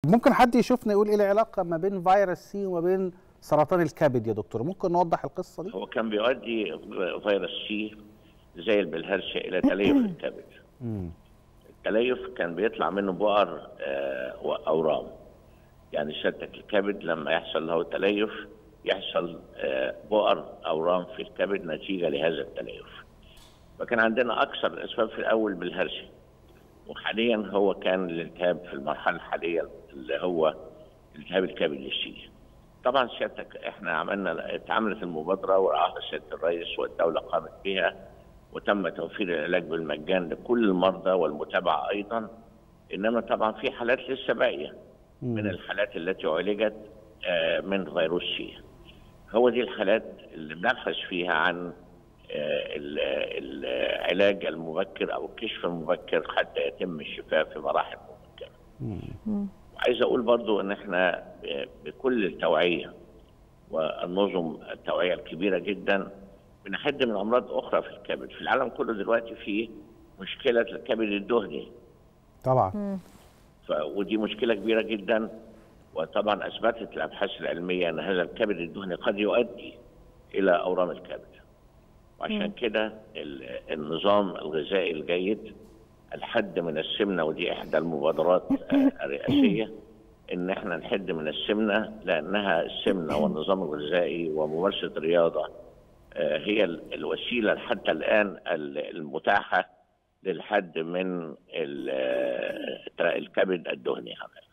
ممكن حد يشوفنا يقول ايه العلاقه ما بين فيروس سي وما بين سرطان الكبد يا دكتور ممكن نوضح القصه دي هو كان بيؤدي فيروس سي زي البلهارسيا الى تليف الكبد مم. التليف كان بيطلع منه بؤر آه، واورام يعني سيادتك الكبد لما يحصل له تليف يحصل آه، بؤر اورام في الكبد نتيجه لهذا التليف فكان عندنا اكثر الاسباب في الاول بالهرشي وحاليا هو كان الالتهاب في المرحله الحاليه اللي هو التهاب الكبد للسي طبعا سيادتك احنا عملنا اتعملت المبادره ورعاها سياده الرئيس والدوله قامت بها وتم توفير العلاج بالمجان لكل المرضى والمتابعه ايضا انما طبعا في حالات لسه باقيه من الحالات التي عالجت آه، من فيروس سي هو دي الحالات اللي بنبحث فيها عن آه، ال- العلاج المبكر او الكشف المبكر حتى يتم الشفاء في مراحل مبكره. وعايز اقول برضو ان احنا ب- بكل التوعيه والنظم التوعيه الكبيره جدا بنحد من امراض اخرى في الكبد، في العالم كله دلوقتي في مشكله الكبد الدهني طبعا ف... ودي مشكله كبيره جدا وطبعا اثبتت الابحاث العلميه ان هذا الكبد الدهني قد يؤدي الى اورام الكبد وعشان كده ال- النظام الغذائي الجيد الحد من السمنه ودي احدى المبادرات آه، الرئاسيه ان احنا نحد من السمنه لانها السمنه والنظام الغذائي وممارسه الرياضه آه، هي ال- الوسيله حتى الان ال- المتاحه للحد من ال- آه، الكبد الدهني هذا